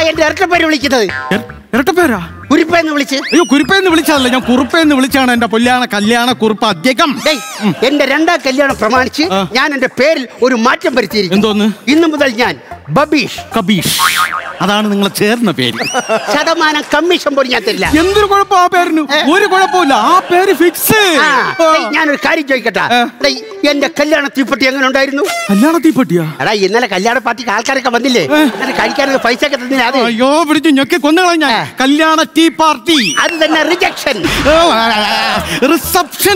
എന്റെ ഇരട്ടപ്പേര് വിളിക്കുന്നത് ഇര- ഇരട്ടപ്പേരാ കുരിപ്പെന്ന് വിളിച്ച് അയ്യോ കുരിപ്പേന്ന് വിളിച്ചതല്ല ഞാൻ കുറുപ്പേന്ന് വിളിച്ചാണ് എന്റെ പൊല്യാണ കല്യാണ കുറുപ്പ് അദ്ദേഹം ഡേയ്, എന്റെ രണ്ടാം കല്യാണം പ്രമാണിച്ച് ആ. ഞാൻ എന്റെ പേരിൽ ഒരു മാറ്റം വരുത്തിയിരിക്കുന്നു എന്തോന്ന് ഇന്നു മുതൽ ഞാൻ ബബീഷ് കബീഷ് അതാണ് നിങ്ങളെ ചേർന്ന പേര് ശതമാനം കമ്മീഷൻ പോലും ഞാൻ തരില്ല എന്തൊരു കുഴപ്പം ആ പേരിന് ഒരു കുഴപ്പമില്ല ആ പേര് ഫിക്സ് ആ, ഡേയ്, ഞാനൊരു കാര്യം ചോദിക്കട്ടെ ആ. ഡേയ്, എന്റെ കല്യാണ തീപ്പെട്ടി എങ്ങനെ ഉണ്ടായിരുന്നു കല്യാണത്തിൽ പറ്റിയാ എടാ ഇന്നലെ കല്യാണ പാർട്ടിക്ക് ആൾക്കാരൊക്കെ വന്നില്ലേ എന്നിട്ട് കഴിക്കാനൊക്കെ പൈസ ഒക്കെ തന്നില്ല അത് അയ്യോ പിടിച്ച് ഞൊക്കെ കൊന്നുകളഞ്ഞ ആ. കല്യാണ ടീ പാർട്ടി അത് തന്നെ റിജക്ഷൻ റിസപ്ഷൻ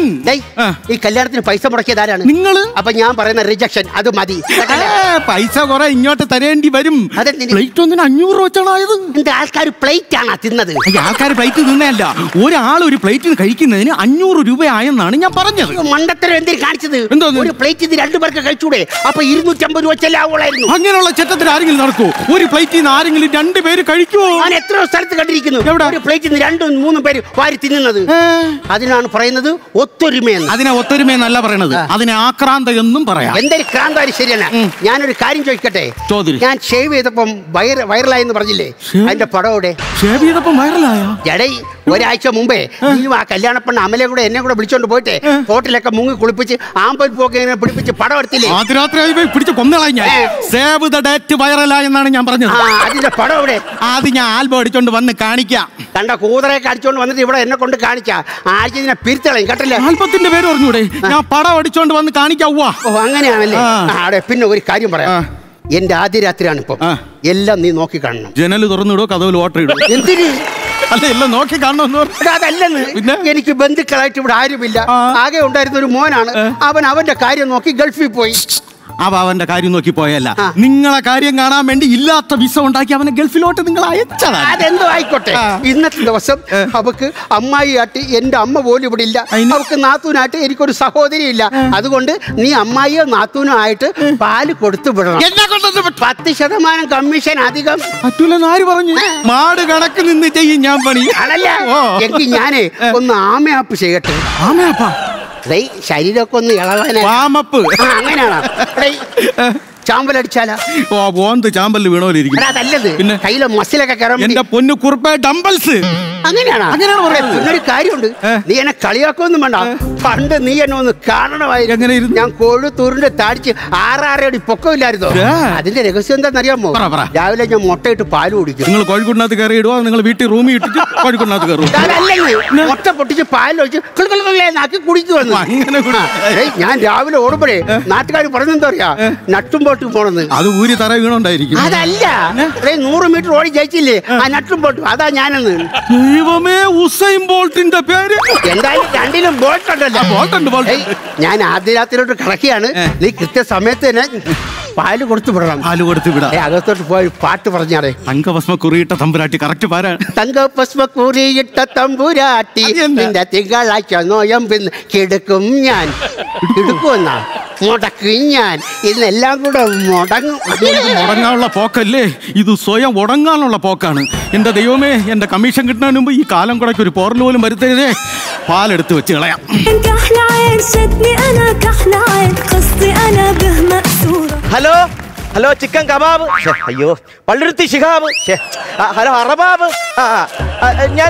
ഈ കല്യാണത്തിന് പൈസ മുടക്കിയത് ആരാണ് നിങ്ങള് അപ്പൊ ഞാൻ പറയുന്ന റിജക്ഷൻ അത് മതി കേട്ടല്ലേ? പൈസ കുറെ ഇങ്ങോട്ട് തരേണ്ടി വരും അതെന്തിന്? പ്ലേറ്റ് ഒന്നിന് അഞ്ഞൂറ് വെച്ചാണ് ആയത് എന്റെ ആൾക്കാർ പ്ലേറ്റ് ആണ് തിന്നത് ആൾക്കാർ പ്ലേറ്റ് തിന്നല്ല ഒരാൾ ഒരു പ്ലേറ്റിന് കഴിക്കുന്നതിന് അഞ്ഞൂറ് രൂപയായെന്നാണ് ഞാൻ പറഞ്ഞത് മണ്ടത്തരം എന്തിനു കാണിച്ചത് എന്തോന്ന്? ഒരു പ്ലേറ്റ് ഇത് രണ്ടു പേർക്ക് കഴിച്ചൂടെ അപ്പൊ ഇരുന്നൂറ്റമ്പത് രൂപ ചെല്ലാവുള്ളായിരുന്നു അങ്ങനെയുള്ള ചെറ്റത്തിൽ ആരെങ്കിലും നടക്കൂ ഒരു പ്ലേറ്റിൽ നിന്ന് ആരെങ്കിലും രണ്ട് പേര് കഴിക്കുമോ ഞാൻ എത്രയോ സ്ഥലത്ത് കണ്ടിരിക്കുന്നു എവിടെ? ഒരു പ്ലേറ്റിൽ നിന്ന് രണ്ടും മൂന്നും പേര് വാരി തിന്നുന്നത് ഏ, അതിനാണ് പറയുന്നത് ഒത്തൊരുമയെന്ന് അതിനെ ഒത്തൊരുമയെന്നല്ല പറയണത് അതിനെ ആക്രാന്ത എന്നും പറയാം എന്തൊരു ക്രാന്താരി ശരിയല്ല ഞാനൊരു കാര്യം ചോദിക്കട്ടെ ചോദിരി. ഞാൻ ഷേവ് ചെയ്തപ്പം വൈറ വൈറലായെന്ന് പറഞ്ഞില്ലേ ഷേവ്? അതിന്റെ പടം എവിടെ ഷേവ് ചെയ്തപ്പോ വൈറലായ ജടൈ ഒരാഴ്ച മുമ്പേ നീയും ആ കല്യാണ പെണ്ണ് അമലെ കൂടെ എന്നെ കൂടെ വിളിച്ചോണ്ട് പോയിട്ട് ഹോട്ടലൊക്കെ മുങ്ങി കുളിപ്പിച്ച് ആമ്പൽ പോക്കെ ഇങ്ങനെ പിടിപ്പിച്ച് പടം എടുത്തില്ലേ ആദ്യരാത്രി പോയി പിടിച്ച് കൊന്നുകളായി ഞാൻ ഏ. സേവ് ദ ഡേറ്റ് വൈറലായെന്നാണ് ഞാൻ ആ പറഞ്ഞത് അതിന്റെ പടം എവിടെ അത് ഞാൻ ആൽബം അടിച്ചോണ്ട് വന്ന് കാണിക്കാം കണ്ട കൂതറയൊക്കെ അടിച്ചോണ്ട് വന്നിട്ട് ഇവിടെ എന്നെ കൊണ്ട് കാണിച്ച ആഴ്ച ഇതിനെ പിരിത്തളയും കേട്ടല്ലേ ആൽബത്തിന്റെ പേര് പറഞ്ഞൂടെ ഞാൻ പടം അടിച്ചോണ്ട് വന്ന് കാണിക്കാവുക ഓ അങ്ങനെയാണല്ലേ ആ. ആ, അതെ പിന്നെ ഒരു കാര്യം പറയാം ആ. എന്റെ ആദ്യ രാത്രിയാണ് ഇപ്പം ആ. എല്ലാം നീ നോക്കി കാണണം ജനൽ തുറന്നിടോ കഥവിൽ ഓട്ടർ ഇടും എന്തിന് അല്ല എല്ലാം നോക്കി കാണണമെന്ന് പറഞ്ഞു എടാ, അതല്ലെന്ന് പിന്നെ? എനിക്ക് ബന്ധുക്കളായിട്ട് ഇവിടെ ആരുമില്ല ആ. ആകെ ഉണ്ടായിരുന്ന ഒരു മോനാണ് അവൻ അവന്റെ കാര്യം നോക്കി ഗൾഫിൽ പോയി അവ അവന്റെ കാര്യം നോക്കി പോയല്ല ആ. നിങ്ങളെ കാര്യം കാണാൻ വേണ്ടി ഇല്ലാത്ത വിസ ഉണ്ടാക്കി അവനെ ഗൾഫിലോട്ട് നിങ്ങൾ അയച്ചതാണ് അതെന്തോ ആയിക്കോട്ടെ ആ. ഇന്നത്തെ ദിവസം അവക്ക് അമ്മായിയായിട്ട് എന്റെ അമ്മ പോലും ഇവിടെ ഇല്ല അയിന്? അവക്ക് നാത്തൂനായിട്ട് എനിക്കൊരു സഹോദരി ഇല്ല അതുകൊണ്ട് നീ അമ്മായിയോ നാത്തൂനോ ആയിട്ട് പാല് കൊടുത്തു വിടണം എന്നെ കൊണ്ടൊന്ന് പറ്റ- പത്ത് ശതമാനം കമ്മീഷൻ അധികം പറ്റൂലെന്ന് ആര് പറഞ്ഞു മാട് കണക്ക് നിന്ന് ചെയ്യും ഞാൻ പണി ആണല്ല ഓ. എങ്കിൽ ഞാനേ ഒന്ന് ആമയാപ്പ് ചെയ്യട്ടെ ആമയപ്പാ ഡേയ് ശരീരമൊക്കെ ഒന്ന് ഇളവാന വാമപ്പ് അങ്ങനെയാണോ ഡേയ് ചാമ്പലടിച്ചാലാ ഓ ബോന്ത് ചാമ്പല് വീണോലിരിക്കും എടാ അതല്ലത് പിന്നെ? കയ്യിലെ മസിലൊക്കെ കയറാൻ എന്റെ പൊന്നു കുറുപ്പേ ഡംബൽസ് അങ്ങനെയാണോ അങ്ങനെയാണ് പറയുന്നത്. പിന്നൊരു കാര്യമുണ്ട് ഏ? നീ എന്നെ കളിയാക്കൊന്നും വേണ്ട പണ്ട് നീ എന്നെ ഒന്ന് കാണണമായിരുന്നു എങ്ങനെയിരുന്നു? ഞാൻ കൊഴുത്തൂറിന്റെ താടിച്ച് ആറാറടി പൊക്കമില്ലായിരുന്നോ ഏ. അതിന്റെ രഹസ്യം എന്താണെന്നറിയാമോ പറ, പറ. രാവിലെ ഞാൻ മുട്ടയിട്ട് പാല് കുടിക്കും നിങ്ങൾ കോഴിക്കോടിനകത്ത് കയറി ഇടുവോ നിങ്ങൾ വീട്ടിൽ റൂമിൽ ഇട്ടിട്ട് കോഴിക്കോടിനകത്ത് കയറും അതല്ലെങ്കിൽ മുട്ട പൊട്ടിച്ച് പാലൊഴിച്ച് കിളുകിളുകിളേന്നാക്കി കുടിക്കുവന്നു അങ്ങനെ കുടി- ഞാൻ രാവിലെ ഓടുമ്പോഴേ നാട്ടുകാർ പറഞ്ഞെന്താ പറയാ നട്ടും പോട്ടും പോണെന്ന് അത് ഊരി തറ വീണോണ്ടായിരിക്കും അതല്ല ഏ, നൂറ് മീറ്റർ ഓടി ജയിച്ചില്ലേ ആ നട്ടും പോട്ടും അതാ ഞാനെന്ന് ദൈവമേ ഉസൈൻ ബോൾട്ടിന്റെ പേര് എന്തായാലും രണ്ടിലും ബോൾട്ട് ഉണ്ടല്ലോ ബോൾട്ട് ഉണ്ട്, ബോൾട്ട് ഏയ്, ഞാൻ ആദ്യ രാത്രിയിലോട്ട് കിടക്കുകയാണ് ഏ. നീ കൃത്യസമയത്ത് തന്നെ പാല് കൊടുത്തു വിടണം പാല് കൊടുത്ത് വിടാം ഏ, അകത്തോട്ട് പോയി പാട്ട് പറഞ്ഞാറേ തങ്കഭസ്മ കുറിയിട്ട തമ്പുരാട്ടി കറക്റ്റ് പാരാണ് തങ്കപസ്മ കൂറിയിട്ട തമ്പുരാട്ടി അതെന്താ? നിന്റെ തിങ്കളാഴ്ച നോയമ്പിന്ന് കിടക്കും ഞാൻ കിടക്കുമെന്നാ മുടക്കും ഞാൻ ഇന്നെല്ലാം കൂടെ മുടങ്ങും ഉടങ്ങാനുള്ള പോക്കല്ലേ ഇത് സ്വയം ഉടങ്ങാനുള്ള പോക്കാണ് എന്റെ ദൈവമേ എന്റെ കമ്മീഷൻ കിട്ടുന്നതിന് മുമ്പ് ഈ കാലം കൂടെ ഒരു പോറൽ പോലും വരുത്തരുതേ പാലെടുത്ത് വെച്ച് കളയാം كحل عين شدني انا كحل عين قصدي انا به مأسورة ഹലോ ഹലോ ചിക്കൻ കബാബ് ശ്ശെ, അയ്യോ പള്ളുരുത്തി ശിഹാബ് ശ്ശെ, ആ, ഹലോ അറബാബ് ആ ആ, ആ, ഞാൻ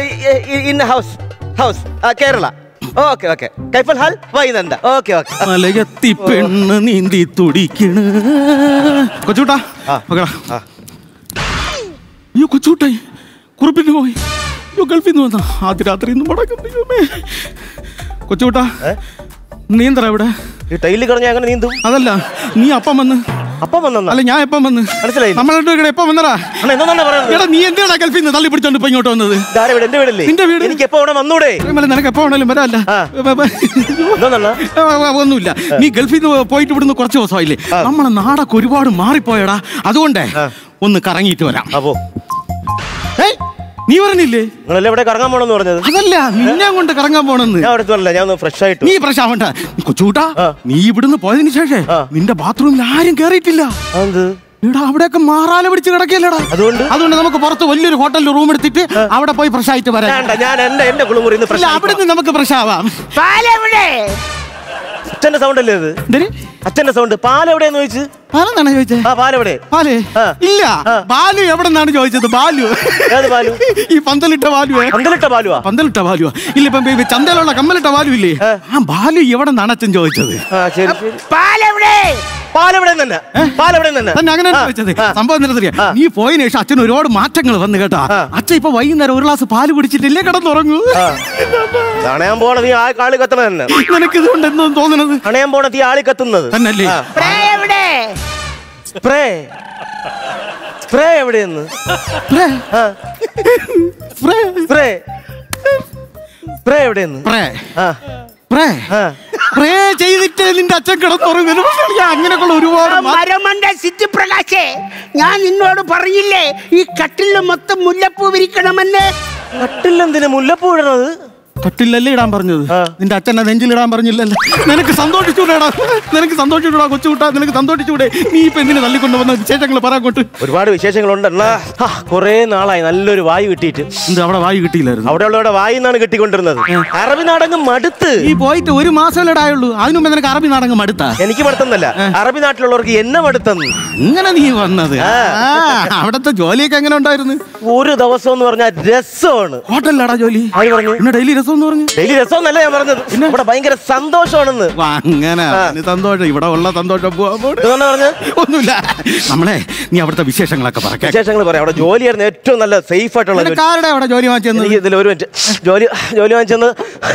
ഇൻ ഹൗസ് ഹൗസ് ആ, കേരള ഓക്കെ ഓക്കെ കൈഫൽ ഹാൽ വൈനന്ദ ഓക്കെ ഓക്കെ മലയത്തി പെണ്ണ് നീന്തി തുടിക്കണ് കൊച്ചൂട്ടാ ആ. മകളാ ആ. അയ്യോ കൊച്ചൂട്ടായി കുറിപ്പിന് പോയി അയ്യോ ഗൾഫിൽ നിന്ന് വന്ന ആദ്യ രാത്രി ഇന്ന് മുടക്കും ദൈവമേ കൊച്ചൂട്ടാ ഏ? നീന്തറ ഇവിടെ ഈ ടൈലിൽ കിടഞ്ഞ അങ്ങനെ നീന്തും അതല്ല നീ അപ്പം വന്ന് അപ്പം വന്ന അല്ല ഞാൻ എപ്പം വന്ന് മനസ്സിലായില്ല. നമ്മളെ ഇവിടെ എപ്പം വന്നടാ അണ്ണാ എന്താ പറയുന്നത് എടാ നീ എന്തിനാ ഗൾഫിൽ നിന്ന് തള്ളി പിടിച്ചോണ്ട് ഇപ്പൊ ഇങ്ങോട്ട് വന്നത് ഇതാരെ വീട് എന്റെ വീടല്ലേ നിന്റെ വീട്? എനിക്ക് എപ്പോ ഇവിടെ വന്നൂടെ ഇത്രയും നിനക്ക് എപ്പോ വേണേലും വരാല്ല ആ. എന്തോന്നണ്ണാ ഒന്നുമില്ല നീ ഗൾഫിൽ നിന്ന് പോയിട്ട് ഇവിടുന്ന് കുറച്ച് ദിവസമായില്ലേ നമ്മളെ നാടൊക്കെ ഒരുപാട് മാറിപ്പോയടാ അതുകൊണ്ടേ ആ. ഒന്ന് കറങ്ങിയിട്ട് വരാം അപ്പോ ഏയ്, നീ പറഞ്ഞില്ലേ നിങ്ങളെല്ലാം ഇവിടെ കറങ്ങാൻ പോണെന്ന് പറഞ്ഞത് അതല്ല നിന്നെ കൊണ്ട് കറങ്ങാൻ പോണെന്ന് ഞാൻ അടുത്ത് പറഞ്ഞില്ല ഞാൻ ഒന്ന് ഫ്രഷ് ആയിട്ട് നീ പ്രശ്നമാവണ്ട കൊച്ചൂട്ടാ ആ. നീ ഇവിടുന്ന് പോയതിനു ശേഷം ആ. നിന്റെ ബാത്റൂമിൽ ആരും കേറിയിട്ടില്ല എന്ത് ഇവിടെ അവിടെയൊക്കെ മാറാല പിടിച്ച് കിടക്കല്ലടാ അതുകൊണ്ട്? അതുകൊണ്ട് നമുക്ക് പുറത്ത് വലിയൊരു ഹോട്ടലിൽ റൂം എടുത്തിട്ട് അവിടെ പോയി ഫ്രഷ് ആയിട്ട് വരാം വേണ്ട ഞാൻ എന്റെ എന്റെ കുളിമുറി ഇല്ല അവിടെ നിന്ന് നമുക്ക് ഫ്രഷ് ആവാം പാലെവിടെ അച്ഛന്റെ സൗണ്ട് അല്ലേ ഇത് എന്തിന് അച്ഛന്റെ സൗണ്ട് പാൽ എവിടെയെന്ന് ചോദിച്ചു പാലെന്താണ് ചോദിച്ചത് ആ പാൽ എവിടെ പാല് ആ. ഇല്ല ആ. ബാലു എവിടെ നിന്നാണ് ചോദിച്ചത് ബാലു ഏത് പാലു ഈ പന്തലിട്ട ബാലുവേ പന്തലിട്ട പാലുവാ പന്തലിട്ട ബാലുവാ ഇല്ല ഇപ്പം ഈ ചന്തയിലുള്ള കമ്മലിട്ട ബാലു ഇല്ലേ ആ ബാലു എവിടെ നിന്നാണ് അച്ഛൻ ചോദിച്ചത് ആ ശരി ശരി പാലെവിടെ പാൽ എവിടെ തന്നെ പാൽ എവിടെ തന്നെ തന്നെ അങ്ങനെ ആ, ചോദിച്ചത് ആ. സംഭവം എന്താ അറിയാം ആ. നീ പോയതിനു ശേഷം അച്ഛൻ ഒരുപാട് മാറ്റങ്ങൾ വന്നു കേട്ടാ ആ. അച്ഛൻ ഇപ്പൊ വൈകുന്നേരം ഒരു ഗ്ലാസ് പാല് കുടിച്ചിട്ടില്ലേ കിടന്നുറങ്ങൂ ആ. അണയാൻ പോണ നീ ആ കാളി കത്തണ തന്നെ നിനക്ക് ഇതുകൊണ്ട് എന്തോ തോന്നുന്നത് അണയാൻ പോണ തീ ആളി കത്തുന്നത് തന്നല്ലേ ആ. സ്പ്രേ എവിടെ സ്പ്രേ സ്പ്രേ എവിടെയെന്ന് പ്രേ, ആ പ്രേ, സ്പ്രേ സ്പ്രേ എവിടെയെന്ന് പ്രേ, ആ പ്രേ. ആ പ്രേ ചെയ്തിട്ട് നിന്റെ അച്ഛൻ കിടന്നുറങ്ങുന്നു അങ്ങനെയൊക്കെയുള്ള ഒരുപാട് ആ മാ- മരമണ്ട സിദ്ധിപ്രകാശേ ഞാൻ നിന്നോട് പറഞ്ഞില്ലേ ഈ കട്ടിലിൽ മൊത്തം മുല്ലപ്പൂ വിരിക്കണമെന്ന് കട്ടിലെന്തിന് മുല്ലപ്പൂ ഇടണത് കട്ടിലല്ലേ ഇടാൻ പറഞ്ഞത് ആ. നിന്റെ അച്ഛനെ നെഞ്ചിലിടാൻ പറഞ്ഞില്ലല്ലോ നിനക്ക് സന്തോഷിച്ചൂടാ നിനക്ക് സന്തോഷിച്ചൂടാ കൊച്ചുകൂട്ടാ നിനക്ക് സന്തോഷിച്ചൂടെ നീ ഇപ്പൊ എന്തിനു തള്ളിക്കൊണ്ട് വന്ന വിശേഷങ്ങൾ പറയാൻ കൊണ്ട് ഒരുപാട് വിശേഷങ്ങളുണ്ട് എന്നാ ആ, കുറേ നാളായി നല്ലൊരു വായു കിട്ടിയിട്ട് എന്ത് അവിടെ വായു കിട്ടിയില്ലായിരുന്നു അവിടെ ഉള്ളവരുടെ വായി നിന്നാണ് കിട്ടിക്കൊണ്ടിരുന്നത് അറബി നാടകം മടുത്ത് ഈ പോയിട്ട് ഒരു മാസമല്ലേ ആയുള്ളൂ അതിനു മുമ്പ് നിനക്ക് അറബി നാടകം മടുത്താ എനിക്ക് മടുത്തെന്നല്ല അറബി നാട്ടിലുള്ളവർക്ക് എന്നെ മടുത്തെന്ന് അങ്ങനെ നീ വന്നത് ആ, അവിടത്തെ ജോലിയൊക്കെ എങ്ങനെ ഉണ്ടായിരുന്നു ഒരു ദിവസം എന്ന് പറഞ്ഞാൽ രസമാണ് ഹോട്ടലിലാടാ ജോലി ആര് പറഞ്ഞു? പിന്നെ ഡെയിലി രസം എന്ന് പറഞ്ഞു ഡെയിലി രസമെന്നല്ല ഞാൻ പറഞ്ഞത് ഇവിടെ ഭയങ്കര സന്തോഷമാണെന്ന് വാ, അങ്ങനെ അതിന് സന്തോഷം ഇവിടെ ഉള്ള സന്തോഷം പോവാൻ പോണ്. ഇതെന്നാ പറഞ്ഞ ഒന്നുമില്ല നമ്മളെ നീ അവിടുത്തെ വിശേഷങ്ങളൊക്കെ പറക്കാം വിശേഷങ്ങൾ പറയാം അവിടെ ജോലിയായിരുന്നു ഏറ്റവും നല്ല സേഫ് ആയിട്ടുള്ള ജോലി. ആരുടെ അവിടെ ജോലി വാങ്ങിച്ചെന്ന് എനിക്ക് ഇതിൽ ഒരു മിനിറ്റ് ജോലി ജോലി വാങ്ങിച്ചെന്ന്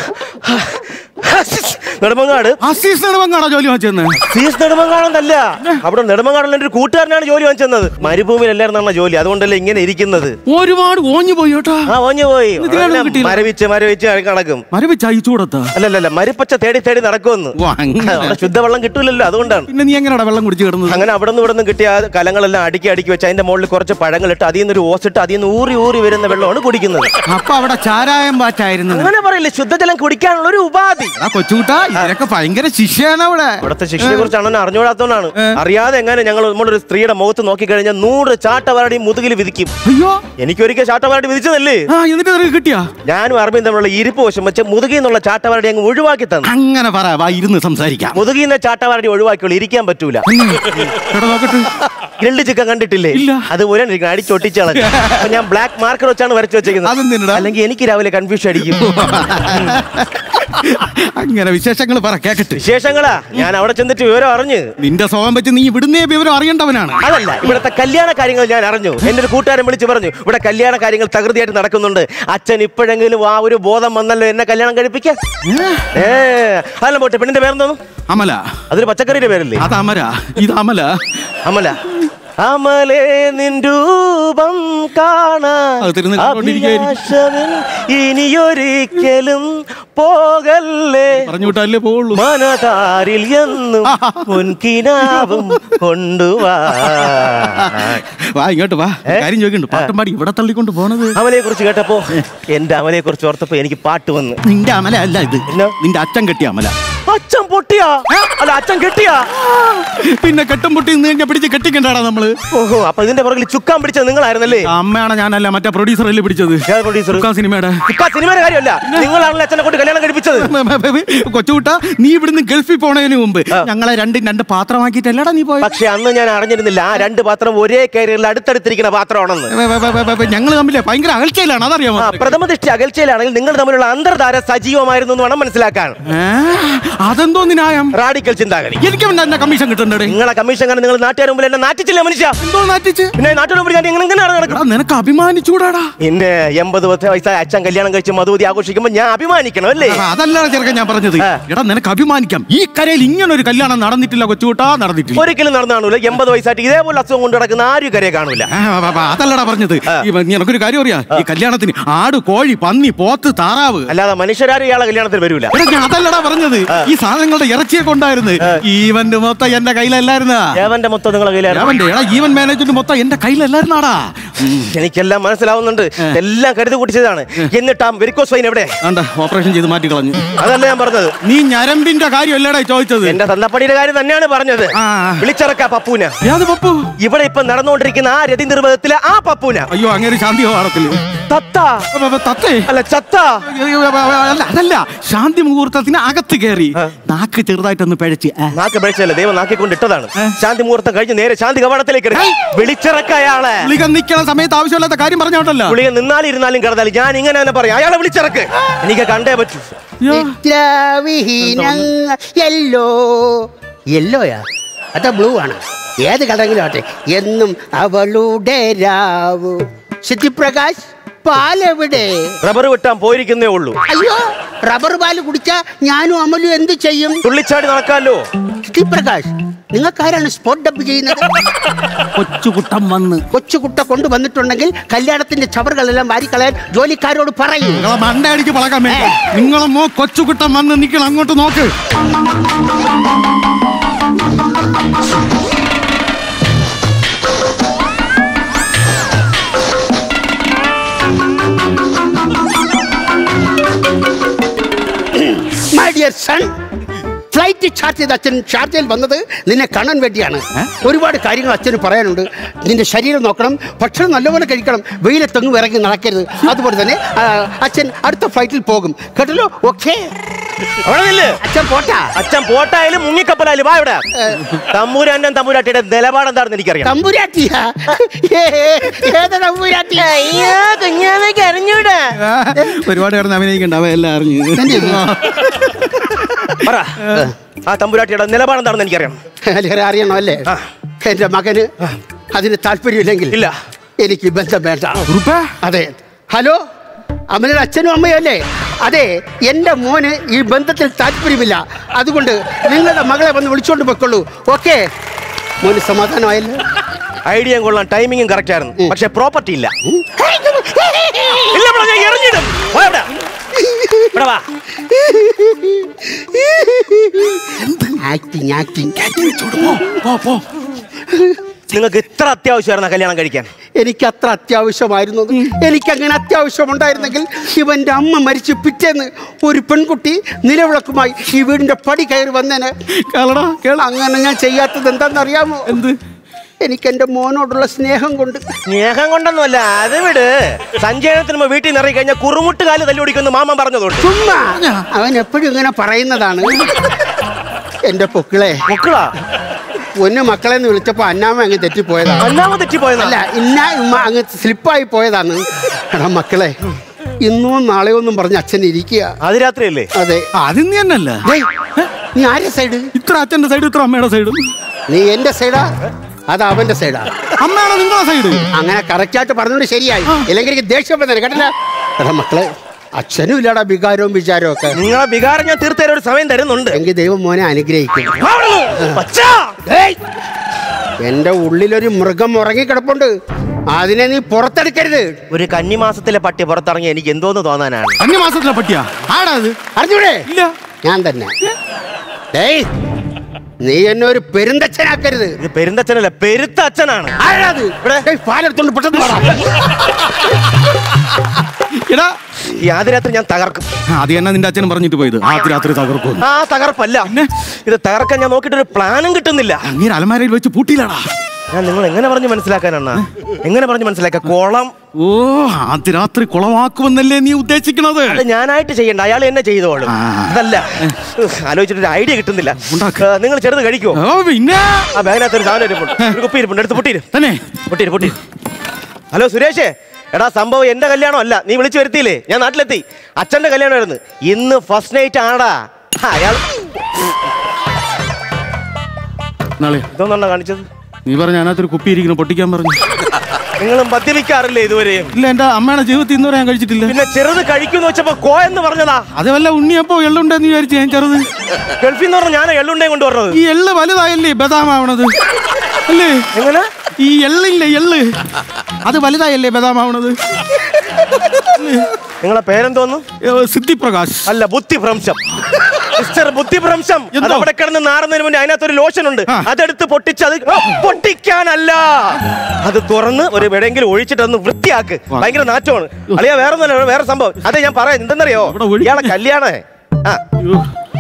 നെടുമങ്ങാട് അസീസ് നെടുമങ്ങാടാ ജോലി വാങ്ങിച്ചെന്ന് സീസ് നെടുമങ്ങാടെന്നല്ല അവിടെ നെടുമങ്ങാടുള്ള ഒരു കൂട്ടുകാരനാണ് ജോലി വാങ്ങിച്ചെന്നത് മരുഭൂമിയിലല്ലായിരുന്നാണ് ജോലി അതുകൊണ്ടല്ലേ ഇങ്ങനെ ഇരിക്കുന്നത് ഒരുപാട് ഓഞ്ഞു പോയി കേട്ടോ ആ ഓഞ്ഞു പോയി ഇത് ഇതിനകം അങ്ങനെ കിട്ടിയില്ല. മരവിച്ച് മരവിച്ച് കണക്കും മരവിച്ച ഈ ചൂടത്താ അല്ലല്ല മരുപ്പച്ച തേടി തേടി നടക്കുമെന്ന് ഓ, അങ്ങനെ. അവിടെ ശുദ്ധവെള്ളം കിട്ടൂലല്ലോ അതുകൊണ്ടാണ് പിന്നെ നീ എങ്ങനെയാടാ വെള്ളം കുടിച്ച് കിടന്നത് അങ്ങനെ അവിടെ നിന്ന് ഇവിടെ നിന്ന് കിട്ടിയ ആ കലങ്ങളെല്ലാം അടുക്കി അടുക്കി വെച്ച് അതിന്റെ മുകളിൽ കുറച്ച് പഴങ്ങളിട്ട് അതിൽ നിന്ന് ഒരു ഓസിട്ട് അതിൽ നിന്ന് ഊറി ഊറി വരുന്ന വെള്ളമാണ് കുടിക്കുന്നത് അപ്പൊ അവിടെ ചാരായം പാറ്റായിരുന്നു അങ്ങനെ പറയില്ലേ ശുദ്ധജലം കുടിക്കാനുള്ള ഒരു ഉപാധി ആ കൊച്ചുകൂട്ടാ ഇതിനൊക്കെ ഭയങ്കര ശിക്ഷയാണ് അവിടെ ഇവിടുത്തെ ശിക്ഷയെ കുറിച്ച് അണ്ണൻ അറിഞ്ഞുകൂടാത്തോണ്ടാണ് അറിയാതെ എങ്ങനെ ഞങ്ങൾ നമ്മളൊരു സ്ത്രീയുടെ മുഖത്ത് നോക്കി കഴിഞ്ഞാൽ നൂറ് ചാട്ടവാരടി മുതുകിൽ വിധിക്കും അയ്യോ എനിക്കൊരിക്കൽ ചാട്ടവാരടി വിധിച്ചതല്ലേ ആ എന്നിട്ട് നിനക്ക് കിട്ടിയാ ഞാനും അറബിയും തമ്മിലുള്ള ഇരിപ്പ് വശം വെച്ച് മുതുകിൽ നിന്നുള്ള ചാട്ടവാരടി അങ്ങ് ഒഴിവാക്കി തന്നു അങ്ങനെ പറ വാ ഇരുന്ന് സംസാരിക്കാം മുതുകിൽ നിന്ന് ചാട്ടവാരടി ഒഴിവാക്കിയുള്ളൂ ഇരിക്കാൻ പറ്റൂല ഇവിടെ നോക്കട്ടെ ഇരണ്ട് ചിക്കൻ കണ്ടിട്ടില്ലേ ഇല്ല. അത് ഒരേ അടിച്ചൊട്ടിച്ചാണ് അപ്പൊ ഞാൻ ബ്ലാക്ക് മാർക്കർ വെച്ചാണ് വരച്ചു വെച്ചേക്കുന്നത് അതെന്തിനടാ? അല്ലെങ്കിൽ എനിക്ക് രാവിലെ കൺഫ്യൂഷൻ അടിക്കും അങ്ങനെ വിശേഷങ്ങൾ പറ കേക്കട്ടെ വിശേഷങ്ങളാ ഞാൻ അവിടെ ചെന്നിട്ട് വിവരം അറിഞ്ഞ് നിന്റെ സ്വഭാവം വെച്ച് നീ ഇവിടുന്നേ വിവരം അറിയേണ്ടവനാണ് അതല്ല ഇവിടുത്തെ കല്യാണ കാര്യങ്ങൾ ഞാൻ അറിഞ്ഞു എന്റെ ഒരു കൂട്ടുകാരൻ വിളിച്ച് പറഞ്ഞു ഇവിടെ കല്യാണ കാര്യങ്ങൾ തകൃതിയായിട്ട് നടക്കുന്നുണ്ട് അച്ഛൻ ഇപ്പോഴെങ്കിലും ആ ഒരു ബോധം വന്നല്ലോ എന്നെ കല്യാണം കഴിപ്പിക്കാൻ ഏ അതല്ല പോട്ടെ പെണ്ണിന്റെ പേരെന്തോന്നു അമല അതൊരു പച്ചക്കറിയുടെ പേരല്ലേ അത് അമല ഇത് അമല അമല അമലേ നിൻ രൂപം കാണാൻ അത് തിരുന്ന് കണ്ടോണ്ടിരിക്കുകയായിരിക്കും. അഭിലാഷമിൽ ഇനിയൊരിക്കലും പോകല്ലേ പറഞ്ഞു വിട്ടാലേ പോവുള്ളൂ മനതാരിൽ എന്നും പൊൻകിനാവും കൊണ്ടുവാ വാ ഇങ്ങോട്ട് വാ കാര്യം ചോദിക്കണ്ട് പാട്ടും പാടി ഇവിടെ തള്ളിക്കൊണ്ട് പോണത് അമലയെ കുറിച്ച് കേട്ടപ്പോ എന്റെ അമലയെ കുറിച്ച് ഓർത്തപ്പോ എനിക്ക് പാട്ട് വന്ന് നിന്റെ അമല അല്ല ഇത് പിന്നെ? നിന്റെ അച്ഛൻ കെട്ടിയ അമല അച്ഛൻ പൊട്ടിയാ അല്ല അച്ഛൻ കെട്ടിയാ പിന്നെ കെട്ടും പൊട്ടി നിന്ന് കഴിഞ്ഞാൽ പിടിച്ച് കെട്ടിക്കണ്ടാടാ നമ്മള് ഓഹോ അപ്പൊ ഇതിന്റെ പുറകിൽ ചുക്കാൻ പിടിച്ചത് നിങ്ങളായിരുന്നല്ലേ അമ്മയാണ് ഞാനല്ല മറ്റേ പ്രൊഡ്യൂസർ അല്ലേ പിടിച്ചത് പ്രൊഡ്യൂസർ സുക്കാ സിനിമയുടെ ഇപ്പൊ സിനിമയുടെ കാര്യമല്ല നിങ്ങളാണല്ലോ അച്ഛനെ കൊണ്ട് കല്യാണം കഴിപ്പിച്ചത് കൊച്ചുകുട്ട നീ ഇവിടുന്ന് ഗൾഫിൽ പോണതിന് മുമ്പ് ഞങ്ങളെ രണ്ടും രണ്ട് പാത്രമാക്കിയിട്ടല്ലടാ നീ പോയത് പക്ഷെ അന്ന് ഞാൻ അറിഞ്ഞിരുന്നില്ല ആ രണ്ട് പാത്രം ഒരേ കാരിയറിൽ അടുത്തടുത്തിരിക്കുന്ന പാത്രമാണെന്ന് ഞങ്ങൾ തമ്മിലെ ഭയങ്കര അകൽച്ചയിലാണ് അതറിയാമോ ആ പ്രഥമ ദൃഷ്ടി അകൽച്ചയിലാണെങ്കിൽ നിങ്ങൾ തമ്മിലുള്ള അന്തർധാര സജീവമായിരുന്നു എന്ന് വേണം മനസ്സിലാക്കാൻ ഏ? അതെന്തോ ന്യായം റാഡിക്കൽ ചിന്താഗതി എനിക്ക് പിന്നെ എന്നെ കമ്മീഷൻ കിട്ടണ്ടേ നിങ്ങളെ കമ്മീഷൻ കാരണം നിങ്ങൾ നാട്ടുകാർ മുമ്പിൽ എന്നെ നാട്ടിച്ചില്ല മനുഷ്യ എന്തോ നാറ്റിച്ച് പിന്നെ നാട്ടുകാർ മുമ്പിൽ ഞാൻ എങ്ങനെ എങ്ങനെയാണ് നടക്കുന്നത് എടാ, നിനക്ക് അഭിമാനിച്ചൂടാടാ എന്റെ എൺപത് പത്ത് വയസ്സായ അച്ഛൻ കല്യാണം കഴിച്ച് മധുവതി ആഘോഷിക്കുമ്പോ ഞാൻ അഭിമാനിക്കണം അല്ലേ എടാ, അതല്ല ചെറുക്കൻ ഞാൻ പറഞ്ഞത് ആ. എടാ നിനക്ക് അഭിമാനിക്കാം ഈ കരയിൽ ഇങ്ങനെ ഒരു കല്യാണം നടന്നിട്ടില്ല കൊച്ചുകൂട്ടാ നടന്നിട്ടില്ല ഒരിക്കലും നടന്നു കാണൂല എൺപത് വയസ്സായിട്ട് ഇതേപോലെ അസുഖം കൊണ്ട് നടക്കുന്ന ആരും കരയെ കാണൂല ആ, ആ, ആ, അതല്ലടാ പറഞ്ഞത് ആ. ഈ നിനക്കൊരു കാര്യം അറിയാം ഈ കല്യാണത്തിന് ആട് കോഴി പന്നി പോത്ത് താറാവ് അല്ലാതെ മനുഷ്യരാരും ഇയാളെ കല്യാണത്തിന് വരൂല എടാ, ഞാൻ അതല്ലടാ പറഞ്ഞത് ഈ സാധനങ്ങളുടെ ഇറച്ചിയൊക്കെ ഉണ്ടായിരുന്നു ഈവന്റ് മൊത്തം എന്റെ കയ്യിലല്ലായിരുന്ന ദേവന്റെ മൊത്തം നിങ്ങളെ കയ്യിലായിരുന്നു അവന്റെ എടാ ഈവൻ മാനേജ്മെന്റ് മൊത്തം എന്റെ കയ്യിലല്ലായിരുന്നാടാ എനിക്കെല്ലാം മനസ്സിലാവുന്നുണ്ട് എല്ലാം കരുതി കൂട്ടിച്ചതാണ് എന്നിട്ട് ആ വെരിക്കോസ് വൈൻ എവിടെ ആണ്ട ഓപ്പറേഷൻ ചെയ്ത് മാറ്റി കളഞ്ഞു അതല്ല ഞാൻ പറഞ്ഞത് നീ ഞരമ്പിന്റെ കാര്യമല്ലേടാ ചോദിച്ചത് എന്റെ തന്തപ്പടിയുടെ കാര്യം തന്നെയാണ് പറഞ്ഞത് ആ. വിളിച്ചിറക്ക പപ്പൂന ഏത് പപ്പു ഇവിടെ ഇപ്പൊ നടന്നുകൊണ്ടിരിക്കുന്ന ആ രതി നിർവഹത്തിലെ ആ പപ്പൂന അയ്യോ അങ്ങനെ ശാന്തി വാറത്തില് തത്ത തത്തേ അല്ല ചത്ത അയ്യോ, അല്ല, അതല്ല ശാന്തി മുഹൂർത്തത്തിന് അകത്ത് കയറി നാക്ക് ചെറുതായിട്ടൊന്ന് പിഴച്ച് ആ. നാക്ക് പിഴച്ചല്ല ദൈവം നാക്കിക്കൊണ്ട് ഇട്ടതാണ് ശാന്തി മുഹൂർത്തം കഴിഞ്ഞ് നേരെ ശാന്തി കവാടത്തിലേക്ക് ഇറങ്ങി. വിളിച്ചിറക്ക അയാളെ ഗുളിക നിൽക്കണ സമയത്ത് ആവശ്യമില്ലാത്ത കാര്യം പറഞ്ഞോട്ടല്ലോ ഗുളിക നിന്നാലും ഇരുന്നാലും കിടന്നാലും ഞാൻ ഇങ്ങനെ തന്നെ പറയാം അയാളെ വിളിച്ചിറക്ക് എനിക്ക് കണ്ടേ പറ്റൂ ചിത്രവിഹീനങ്ങ യെല്ലോ യെല്ലോയാ അതാ ബ്ലൂ ആണ് ഏത് കളറെങ്കിലും ആട്ടെ എന്നും അവളുടെ രാവു സിദ്ധിപ്രകാശ് പാലെവിടെ റബ്ബർ വെട്ടാൻ പോയിരിക്കുന്നേ ഉള്ളൂ അയ്യോ റബ്ബർ പാല് കുടിച്ചാ ഞാനും അമലും എന്ത് ചെയ്യും തുള്ളിച്ചാടി നടക്കാമല്ലോ സിദ്ധിപ്രകാശ് നിങ്ങൾക്കാരാണ് സ്പോട്ട് ഡബ് ചെയ്യുന്നത് കൊച്ചുകുട്ടം വന്ന് കൊച്ചുകുട്ട കൊണ്ടുവന്നിട്ടുണ്ടെങ്കിൽ കല്യാണത്തിന്റെ ചവറുകളെല്ലാം വാരിക്കളയാൻ ജോലിക്കാരോട് പറയൂ നിങ്ങളെ മണ്ടയടിക്ക് പളക്കാൻ വേണ്ടി നിങ്ങളെ മോ കൊച്ചുകുട്ടം വന്ന് നിൽക്കണം അങ്ങോട്ട് നോക്ക് my dear son flight chart ചെയ്ത് അച്ഛൻ ഷാർജയിൽ വന്നത് നിന്നെ കാണാൻ വേണ്ടിയാണ് ഒരുപാട് കാര്യങ്ങൾ അച്ഛന് പറയാനുണ്ട് നിന്റെ ശരീരം നോക്കണം ഭക്ഷണം നല്ലപോലെ കഴിക്കണം വെയിലത്തൊങ്ങും ഇറങ്ങി നടക്കരുത് അതുപോലെ തന്നെ ആ, അച്ഛൻ അടുത്ത ഫ്ലൈറ്റിൽ പോകും കേട്ടല്ലോ ഓക്കെ അവിടെ നില്ല് അച്ഛൻ പോട്ടാ അച്ഛൻ പോട്ടായാലും മുങ്ങിക്കപ്പലായാലും വാ ഇവിടെ തമ്പൂരാന്റെയും തമ്പൂരാട്ടിയുടെ നിലപാട് എന്താണെന്ന് എനിക്കറിയാം തമ്പുരാട്ടിയാ ഏ, ഏതാ തമ്പുരാട്ടി കുഞ്ഞാമയ്ക്ക് അറിഞ്ഞൂടാ ഒരുപാട് കിടന്ന് അഭിനയിക്കണ്ട അവ എല്ലാം അറിഞ്ഞു പറ ആ തമ്പുരാട്ടിയുടെ നിലപാട് എന്താണെന്ന് എനിക്കറിയാം അല്ലെങ്കിൽ അറിയണോ അല്ലേ ആ. എന്റെ മകന് അതിന് താല്പര്യമില്ലെങ്കിൽ ഇല്ല. എനിക്ക് ബന്ധം വേണ്ട ഉറുപ്പേ അതെ ഹലോ അമലയുടെ അച്ഛനും അമ്മയും അല്ലേ അതെ എൻ്റെ മോന് ഈ ബന്ധത്തിൽ താല്പര്യമില്ല അതുകൊണ്ട് നിങ്ങളുടെ മകളെ വന്ന് വിളിച്ചോണ്ട് പൊയ്ക്കൊള്ളൂ ഓക്കെ മോന് സമാധാനമായല്ലോ ഐഡിയ കൊള്ളാം ടൈമിങ്ങും കറക്റ്റ് ആയിരുന്നു പക്ഷെ പ്രോപ്പർട്ടി ഇല്ല ഇല്ല ഇവിടെ ഞാൻ എറിഞ്ഞിടും വാ ഇവിടെ. ഇവിടെ വാ ആക്ടിങ് ആക്ടിങ് പോ പോ നിങ്ങൾക്ക് ഇത്ര അത്യാവശ്യമായിരുന്നു ആ കല്യാണം കഴിക്കാൻ എനിക്ക് അത്ര അത്യാവശ്യമായിരുന്നു എനിക്ക് അങ്ങനെ അത്യാവശ്യം ഉണ്ടായിരുന്നെങ്കിൽ ഇവന്റെ അമ്മ മരിച്ച് പിറ്റേന്ന് ഒരു പെൺകുട്ടി നിലവിളക്കുമായി ഈ വീടിന്റെ പടി കയറി വന്നേനെ കേളടാ കേള അങ്ങനെ ഞാൻ ചെയ്യാത്തത് എന്താണെന്നറിയാമോ എന്ത് എനിക്ക് എൻ്റെ മോനോടുള്ള സ്നേഹം കൊണ്ട് സ്നേഹം കൊണ്ടൊന്നുമല്ല അത് വിട് സഞ്ചയനത്തിന് മുമ്പ് വീട്ടിൽ നിന്ന് ഇറങ്ങി കഴിഞ്ഞാൽ കുറുമുട്ട് കാല് തല്ലി ഓടിക്കുമെന്ന് മാമൻ പറഞ്ഞതുകൊണ്ട് ചുമ്മാ അവൻ എപ്പോഴും ഇങ്ങനെ പറയുന്നതാണ് എന്റെ പൊക്കിളെ മക്കളാ പൊന്നു മക്കളെ എന്ന് വിളിച്ചപ്പോ അന്നാമ അങ്ങ് തെറ്റിപ്പോയതാണ് അന്നാമ തെറ്റിപ്പോയെന്നല്ല അല്ല ഇന്ന ഉമ്മ അങ്ങ് സ്ലിപ്പായി പോയതാണ് എടാ മക്കളെ ഇന്നോ നാളെയോ ഒന്നും പറഞ്ഞ് അച്ഛൻ ഇരിക്കുക അത് രാത്രിയല്ലേ അതെ അത് നീ തന്നല്ല ഡേയ്, നീ ആരുടെ സൈഡ് ഇത്ര അച്ഛന്റെ സൈഡ് ഇത്ര അമ്മയുടെ സൈഡും നീ എന്റെ സൈഡാ അത് അവന്റെ സൈഡാ അമ്മയാണ് നിങ്ങളെ സൈഡ് അങ്ങനെ കറക്റ്റ് ആയിട്ട് പറഞ്ഞോണ്ട് ശരിയായി ഇല്ലെങ്കിൽ എനിക്ക് ദേഷ്യം വന്നേനെ കേട്ടില്ല എടാ മക്കളെ അച്ഛനും ഇല്ലടാ വികാരവും വിചാരവും ഒക്കെ നിങ്ങളെ വികാരം ഞാൻ തീർത്തേരം ഒരു സമയം തരുന്നുണ്ട് എങ്കിൽ ദൈവം മോനെ അനുഗ്രഹിക്കും അവിടുന്ന് പച്ചാ. ഏയ്! എന്റെ ഉള്ളിലൊരു മൃഗം ഉറങ്ങിക്കിടപ്പുണ്ട് അതിനെ നീ പുറത്തെടുക്കരുത് ഒരു കന്നിമാസത്തിലെ പട്ടി പുറത്തിറങ്ങി എനിക്ക് എന്തോന്ന് തോന്നാനാണ് അന്യമാസത്തിലെ പട്ടിയാ ആടാ അത് അറിഞ്ഞൂടെ ഇല്ല ഞാൻ തന്നെ ഏയ് നീ എന്നെ ഒരു പെരുന്തച്ഛനാക്കരുത് ഇത് പെരുന്തച്ഛനല്ല പെരുത്ത അച്ഛനാണ് ആരാത് ഇവിടെ പാലെടുത്തോണ്ട് പെട്ടെന്ന് പോടാ. എടാ ഈ ആദ്യ രാത്രി ഞാൻ തകർക്കും അത് തന്നെ നിന്റെ അച്ഛനും പറഞ്ഞിട്ട് പോയത് ആദ്യ രാത്രി തകർക്കും ആ തകർപ്പല്ല ഇത് തകർക്കാൻ ഞാൻ നോക്കിയിട്ട് ഒരു പ്ലാനും കിട്ടുന്നില്ല അങ്ങനെ അലമാരയിൽ വെച്ച് പൂട്ടിയില്ലടാ ഞാൻ നിങ്ങൾ എങ്ങനെ പറഞ്ഞ് മനസ്സിലാക്കാനാണ് എങ്ങനെ പറഞ്ഞ് മനസ്സിലാക്കാം കുളം ഓ ആദ്യ രാത്രി കുളമാക്കുമെന്നല്ലേ നീ ഉദ്ദേശിക്കണത് അത് ഞാനായിട്ട് ചെയ്യണ്ട അയാൾ എന്നെ ചെയ്തോളും ആ. അതല്ല ആലോചിച്ചിട്ട് ഒരു ഐഡിയ കിട്ടുന്നില്ല ഉണ്ടാക്ക്. ഏ, നിങ്ങൾ ചെറുത് കഴിക്കുമോ ഓ പിന്നെ ആ ബാഗിനകത്ത് ഒരു സാധനം ഇരിപ്പുണ്ട് ഒരു കുപ്പി ഇരിപ്പുണ്ട് എടുത്ത് പൊട്ടിയിര് തന്നെ പൊട്ടിയിര് പൊട്ടിയിര് ഹലോ സുരേഷേ എടാ സംഭവം എന്റെ കല്യാണം അല്ല നീ വിളിച്ചു വരുത്തിയില്ലേ ഞാൻ നാട്ടിലെത്തി അച്ഛന്റെ കല്യാണമായിരുന്നു ഇന്ന് ഫസ്റ്റ് നൈറ്റ് ആണടാ ആ, അയാൾ നാളെ ഇതൊന്നാ കാണിച്ചത് നീ പറഞ്ഞ അതിനകത്തൊരു കുപ്പി ഇരിക്കുന്നു പൊട്ടിക്കാൻ പറഞ്ഞു നിങ്ങൾ മദ്യപിക്കാറില്ലേ ഇതുവരെയും ഇല്ല എന്റെ അമ്മയുടെ ജീവിതത്തിൽ ഇന്നുവരെ ഞാൻ കഴിച്ചിട്ടില്ല പിന്നെ ചെറുത് കഴിക്കുമെന്ന് വെച്ചപ്പോ കോ എന്ന് പറഞ്ഞതാ അത് വല്ല ഉണ്ണിയപ്പോ എള്ളുണ്ടെന്ന് വിചാരിച്ചു ഞാൻ ചെറുത് ഗൾഫിൽ നിന്ന് പറഞ്ഞ ഞാൻ എള്ളുണ്ടേ കൊണ്ടുവരണത് ഈ എള്ള് വലുതായല്ലേ ബദാമാവണത് അല്ലേ എങ്ങനെ ഈ എള്ളില്ലേ എള്ള് അത് വലുതായല്ലേ ബദാമാവണത് നിങ്ങളെ പേരെന്തോന്നു ഏ, സിദ്ധിപ്രകാശ് അല്ല ബുദ്ധിഭ്രംശം മിസ്റ്റർ ബുദ്ധിഭ്രംശം എന്തോ? അത് അവിടെ കിടന്ന് നാറുന്നതിന് മുന്നേ അതിനകത്തൊരു ലോഷൻ ഉണ്ട് ആ. അതെടുത്ത് പൊട്ടിച്ച് അത് ആ, പൊട്ടിക്കാനല്ല അത് തുറന്ന് ഒരു എവിടെയെങ്കിലും ഒഴിച്ചിട്ട് ഒന്ന് വൃത്തിയാക്ക് ഭയങ്കര നാറ്റമാണ് അളിയാ വേറെ ഒന്നല്ല വേറെ സംഭവം അതെ ഞാൻ പറയാം എന്തെന്നറിയോ ഇവിടെ ഒഴി- ഇയാളെ കല്യാണേ ആ അയ്യോ.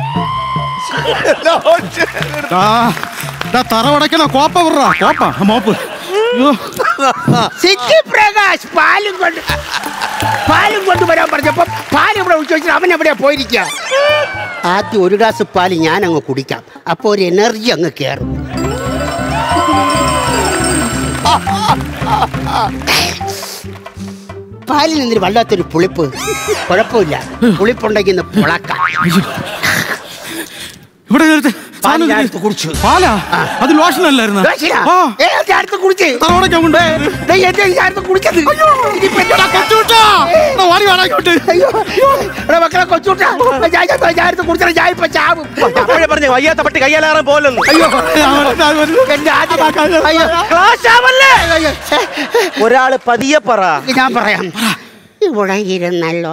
ആ, ദാ തറ ഉടയ്ക്കണ കോപ്പ വിടറാ കോപ്പ ആ, മോപ്പ് അയ്യോ സിറ്റി പ്രകാശ് പാലും കൊണ്ട് പാലും കൊണ്ട് വരാൻ പറഞ്ഞപ്പോ പാൽ ഇവിടെ ഒഴിച്ചു വെച്ചിട്ട് അവൻ എവിടെയാ പോയിരിക്കുക ആദ്യം ഒരു ഗ്ലാസ് പാല് ഞാൻ അങ്ങ് കുടിക്കാം അപ്പൊ ഒരു എനർജി അങ്ങ് കയറും പാലിൽ നിന്നൊരു വല്ലാത്തൊരു പുളിപ്പ് കുഴപ്പമില്ല പുളിപ്പുണ്ടെങ്കിൽ ഇന്ന് പുളക്കാം ഇവിടെ നേരത്തെ പാല് സാധനം ഞാൻ ഇത് എടുത്ത് കുടിച്ചു. പാലാ അത് ലോഷൻ അല്ലായിരുന്നു ദോശയാ? ആ ഏ, ഞാൻ അടുത്ത് കുടിച്ച്. തറ ഉടയ്ക്കാൻ കൊണ്ട് ദേ, എന്റെ ഈ അടുത്ത് കുടിച്ചത്. ഇനിയിപ്പോ എന്നോടാ കൊച്ചുകുട്ടാ, എടാ, വാടി വാടാ ഇങ്ങോട്ട്. അയ്യോ എടാ മക്കളെ കൊച്ചൂട്ടാ ഞാൻ ഞാൻ- ഞാൻ എടുത്ത് കുടിച്ചാൽ ഞാൻ ഇപ്പൊ ചാവും അപ്പോഴേ പറഞ്ഞു വയ്യാത്ത പട്ടി കയ്യാലാറാൻ പോലെന്ന് അയ്യോ ആ, വരുന്നു, ആ, വരുന്നു. എന്റെ ആദ്യം അയ്യോ ക്ലാസ് ആവല്ലേ അയ്യോ ഛേ. ഒരാള് പതിയെ പറ ഞാൻ പറയാം ഇവിടെ ഇരുന്നല്ലോ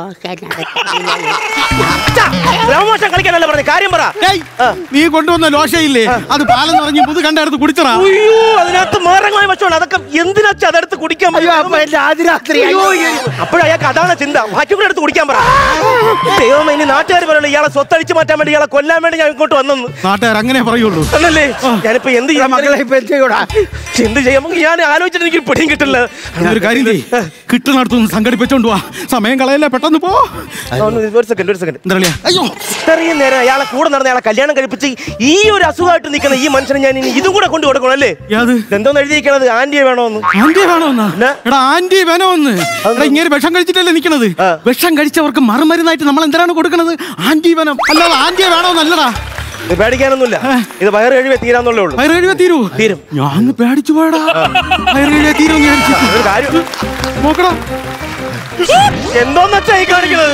ബ്രഹ്മോഷം കളിക്കാനല്ല പറഞ്ഞു കാര്യം പറ ഏയ്, നീ കൊണ്ടുവന്ന ലോഷയില്ലേ അത് പാലം നിറഞ്ഞ് പുതു കണ്ടെടുത്ത് കുടിച്ചടാ അയ്യോ അതിനകത്ത് മാരകമായ വശമാണ് അതൊക്കെ എന്തിനാച്ച അതെടുത്ത് കുടിക്കാൻ അയ്യോ അപ്പൊ എന്റെ ആദ്യ രാത്രി അപ്പോഴയാൾക്ക് അതാണ് ചിന്ത ബാക്കി കൂടെ എടുത്ത് കുടിക്കാൻ പറ ദൈവമേ ഇനി നാട്ടുകാർ പറയുള്ളൂ ഇയാളെ സ്വത്തടിച്ച് മാറ്റാൻ വേണ്ടി ഇയാളെ കൊല്ലാൻ വേണ്ടി ഞാൻ ഇങ്ങോട്ട് വന്നെന്ന് നാട്ടുകാർ അങ്ങനെ പറയുള്ളൂ അല്ലല്ലേ ഞാനിപ്പോ എന്ത് ചെയ്യാം മക്കളെ ഇപ്പൊ എന്ത് ചെയ്യൂടാ എന്ത് ചെയ്യാം നമുക്ക് ഞാൻ ആലോചിച്ചിട്ട് എനിക്ക് പിടിയും കിട്ടില്ല ഒരു കാര്യം ചെയ്യ് കിട്ടുന്നിടത്തൊന്ന് സംഘടിപ്പിച്ചോണ്ട് പോവാ സമയം കളയല്ലേ പെട്ടെന്ന് പോ ഒന്ന് ഒരു സെക്കൻഡ് ഒരു സെക്കൻഡ് എന്താ കളിയാ? അയ്യോ ഇത്രയും നേരം അയാളെ കൂടെ നടന്ന അയാളെ കല്യാണം കഴിപ്പിച്ച് ഈ ഒരു അസുഖമായിട്ട് നിൽക്കുന്ന ഈ മനുഷ്യനെ ഞാൻ ഇനി ഇതും കൂടെ കൊണ്ടു കൊടുക്കണം അല്ലേ യാത് എന്തോന്ന് എഴുതിയിരിക്കണത് ആന്റിയെ വേണോന്ന് ആന്റി വേണോന്നാ ഇല്ല. എടാ ആന്റി വേണോന്ന് എടാ ഇങ്ങനെ വിഷം കഴിച്ചിട്ടല്ലേ നിക്കണത് ആ. വിഷം കഴിച്ചവർക്ക് മറുമരുന്നായിട്ട് നമ്മൾ എന്തിനാണ് കൊടുക്കണത് ആന്റി വേണം അല്ലാതെ ആന്റിയെ വേണോന്നല്ലടാ ഇത് പേടിക്കാനൊന്നുമില്ല ഇത് വയറ് കഴിവേ തീരാന്നുള്ളേ ഉള്ളൂ വയറ് കഴിവേ തീരൂ തീരും. ഞാൻ പേടിച്ചു പോയടാ വയറ് കഴിവേ തീരും ഒരു കാര്യം നോക്കടാ എന്തോന്ന് വെച്ചാ ഈ കാണിക്കുന്നത്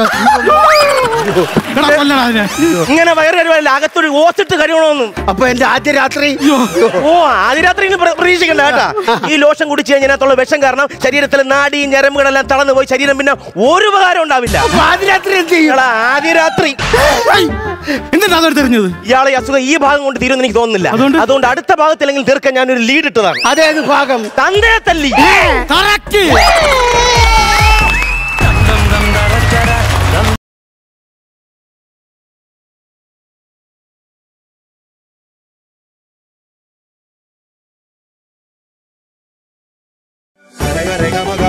എടാ കൊല്ലടാ അതിനെ ഇങ്ങനെ വയറ് കഴിവല്ല അകത്തൊരു ഓസിട്ട് കഴിയണമെന്നും അപ്പൊ എന്റെ ആദ്യ രാത്രി അയ്യോ ഓ ആദ്യ രാത്രി ഇനി പ്ര- പ്രതീക്ഷിക്കണ്ട കേട്ടാ ഈ ലോഷൻ കുടിച്ചു കഴിഞ്ഞാൽ വിഷം കാരണം ശരീരത്തിലെ നാടിയും ഞരമ്പുകളെല്ലാം തളർന്നു പോയി ശരീരം പിന്നെ ഒരു ഉപകാരം ഉണ്ടാവില്ല അപ്പൊ ആദ്യ രാത്രി എന്ത് ചെയ്യും ഇയാളെ ആദ്യ രാത്രി ഏയ്, എന്തിനാ അതെടുത്ത് എറിഞ്ഞത് ഇയാളെ ഈ അസുഖം ഈ ഭാഗം കൊണ്ട് തീരുമെന്ന് എനിക്ക് തോന്നുന്നില്ല അതുകൊണ്ട്? അതുകൊണ്ട് അടുത്ത ഭാഗത്തിലെങ്കിലും തീർക്കാൻ ഞാൻ ഒരു ലീഡ് ഇട്ടതാണ് അതേത് ഭാഗം തന്തയെ തല്ലി കറക്റ്റ് Rega, rega,